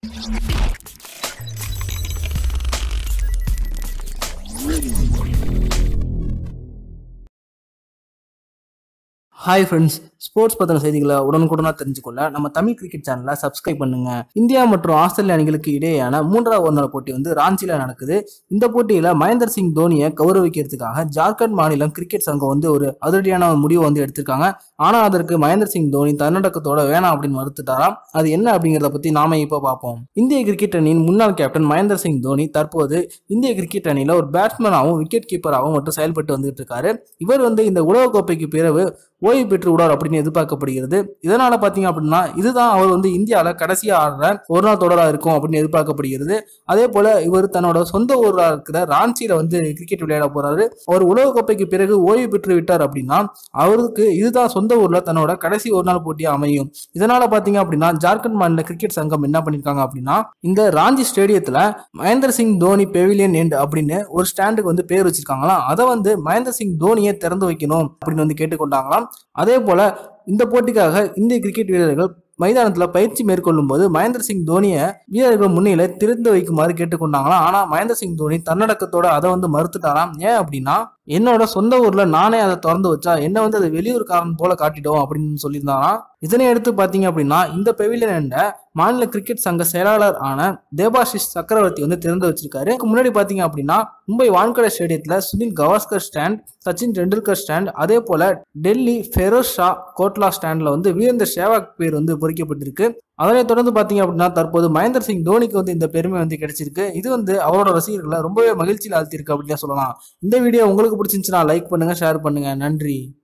hi friends sports பற்றின செய்திகளை உடனுக்குடனாக தெரிஞ்சுக்கொள்ள நம்ம தமிழ் கிரிக்கெட் சேனலை சப்ஸ்கிரைப் பண்ணுங்க இந்தியா மற்றும் ஆஸ்திரேலிய அணிகளுக்கு இடையேயான மூன்றாவது ஒருநாள் போட்டி வந்து ராஞ்சியில் நடக்குது இந்த போட்டியில் மகேந்தர் சிங் தோனியை கௌரவிக்கிறதுக்காக ஜார்க்கண்ட் மாநிலம் கிரிக்கெட் சங்கம் வந்து ஒரு அதிரடியான ஒரு முடிவை வந்து எடுத்திருக்காங்க ஆனால் அதற்கு மகேந்தர் சிங் தோனி தன்னடக்கத்தோட வேணாம் அப்படின்னு மறுத்துட்டாராம் அது என்ன அப்படிங்கிறத பற்றி நாம இப்போ பார்ப்போம் இந்திய கிரிக்கெட் அணியின் முன்னாள் கேப்டன் மகேந்தர் சிங் தோனி தற்போது இந்திய கிரிக்கெட் அணியில் ஒரு பேட்ஸ்மேனாகவும் விக்கெட் கீப்பராகவும் மட்டும் செயல்பட்டு வந்துட்டு இருக்காரு இவர் வந்து இந்த உலகக்கோப்பைக்கு பிறகு ஓய்வு பெற்று விடார் அப்படின்னு எதிர்பார்க்கப்படுகிறது இதனால பாத்தீங்க அப்படின்னா இதுதான் அவர் வந்து இந்தியாவில் கடைசியா ஆடுற ஒரு நாள் தொடரா இருக்கும் அப்படின்னு எதிர்பார்க்கப்படுகிறது அதே போல இவர் தன்னோட சொந்த ஊரா இருக்கிற ராஞ்சியில வந்து கிரிக்கெட் விளையாட போறாரு அவர் உலகக்கோப்பைக்கு பிறகு ஓய்வு பெற்று விட்டார் அப்படின்னா அவருக்கு இதுதான் சொந்த ஊர்ல தன்னோட கடைசி ஒரு நாள் போட்டியா அமையும் இதனால பாத்தீங்க அப்படின்னா ஜார்க்கண்ட் மாநில கிரிக்கெட் சங்கம் என்ன பண்ணிருக்காங்க அப்படின்னா இந்த ராஞ்சி ஸ்டேடியத்துல மகேந்திர சிங் தோனி பெவிலியன் எண்ட் அப்படின்னு ஒரு ஸ்டாண்டுக்கு வந்து பேர் வச்சிருக்காங்களாம் அதை வந்து மகேந்திர சிங் தோனியை திறந்து வைக்கணும் அப்படின்னு வந்து கேட்டுக்கொண்டாங்களாம் அதே போல இந்த போட்டிக்காக இந்திய கிரிக்கெட் வீரர்கள் மைதானத்தில் பயிற்சி மேற்கொள்ளும் போது மகேந்திர சிங் தோனியை வீரர்கள் முன்னிலை திறந்து வைக்குமாறு கேட்டுக்கொண்டாங்களாம் ஆனா மகேந்திர சிங் தோனி தன்னடக்கத்தோட அதை வந்து மறுத்துட்டாராம் ஏன் அப்படின்னா என்னோட சொந்த ஊர்ல நானே அதை திறந்து வச்சா என்ன வந்து அது வெளியூர்காரன் போல காட்டிடும் அப்படின்னு சொல்லியிருந்தாராம் இதனை எடுத்து பாத்தீங்க அப்படின்னா இந்த பெவிலியன் மாநில கிரிக்கெட் சங்க செயலாளர் ஆன தேபாஷிஷ் சக்கரவர்த்தி வந்து திறந்து வச்சிருக்காரு இதுக்கு முன்னாடி பாத்தீங்க அப்படின்னா மும்பை வான்கடை ஸ்டேடியத்துல சுனில் கவாஸ்கர் ஸ்டாண்ட் சச்சின் டெண்டுல்கர் ஸ்டாண்ட் அதே போல டெல்லி ஃபெரோஸ் ஷா கோட்லா ஸ்டாண்ட்ல வந்து வீரேந்தர் சேவாக் பேர் வந்து பொறிக்கப்பட்டிருக்கு அதனைத் தொடர்ந்து பாத்தீங்க அப்படின்னா தற்போது மகேந்திர சிங் தோனிக்கு வந்து இந்த பெருமை வந்து கிடைச்சிருக்கு இது வந்து அவரோட ரசிகர்களை ரொம்பவே மகிழ்ச்சியில் ஆழ்த்திருக்கு அப்படின்னு சொல்லலாம் இந்த வீடியோ உங்களுக்கு பிடிச்சிருந்துச்சுன்னா லைக் பண்ணுங்க ஷேர் பண்ணுங்க நன்றி